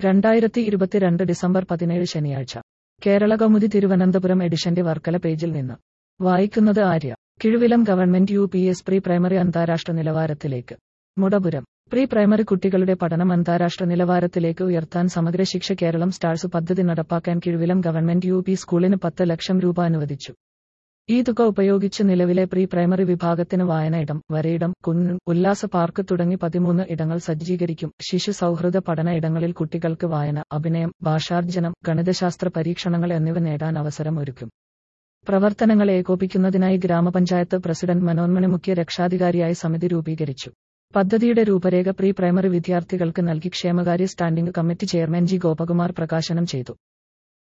രണ്ടായിരത്തി ഇരുപത്തിരണ്ട് ഡിസംബർ പതിനേഴ് ശനിയാഴ്ച കേരള കൗമുദി തിരുവനന്തപുരം എഡിഷന്റെ വർക്കല പേജിൽ നിന്ന് വായിക്കുന്നത് Arya Kizhuvilam government U P S pre primary അന്താരാഷ്ട്ര നിലവാരത്തിലേക്ക് മുടപുരം പ്രീ പ്രൈമറി കുട്ടികളുടെ പഠനം അന്താരാഷ്ട്ര നിലവാരത്തിലേക്ക് ഉയർത്താൻ സമഗ്ര ശിക്ഷ കേരളം സ്റ്റാർസ് പദ്ധതി നടപ്പാക്കാൻ കിഴുവിലം ഗവൺമെന്റ് യു പി സ്കൂളിന് പത്ത് ലക്ഷം രൂപ അനുവദിച്ചു ഈ തുക ഉപയോഗിച്ച് നിലവിലെ പ്രീ പ്രൈമറി വിഭാഗത്തിന് വായനയിടം വരയിടം കുന്ന് ഉല്ലാസ പാർക്ക് തുടങ്ങി പതിമൂന്ന് ഇടങ്ങൾ സജ്ജീകരിക്കും ശിശു സൗഹൃദ പഠന ഇടങ്ങളിൽ കുട്ടികൾക്ക് വായന അഭിനയം ഭാഷാർജ്ജനം ഗണിതശാസ്ത്ര പരീക്ഷണങ്ങൾ എന്നിവ നേടാൻ അവസരം ഒരുക്കും പ്രവർത്തനങ്ങൾ ഏകോപിക്കുന്നതിനായി ഗ്രാമപഞ്ചായത്ത് പ്രസിഡന്റ് മനോന്മണി മുഖ്യ രക്ഷാധികാരിയായി സമിതി രൂപീകരിച്ചു പദ്ധതിയുടെ രൂപരേഖ പ്രീ പ്രൈമറി വിദ്യാർത്ഥികൾക്ക് നൽകി ക്ഷേമകാര്യ standing committee chairman G Gopakumar പ്രകാശനം ചെയ്തു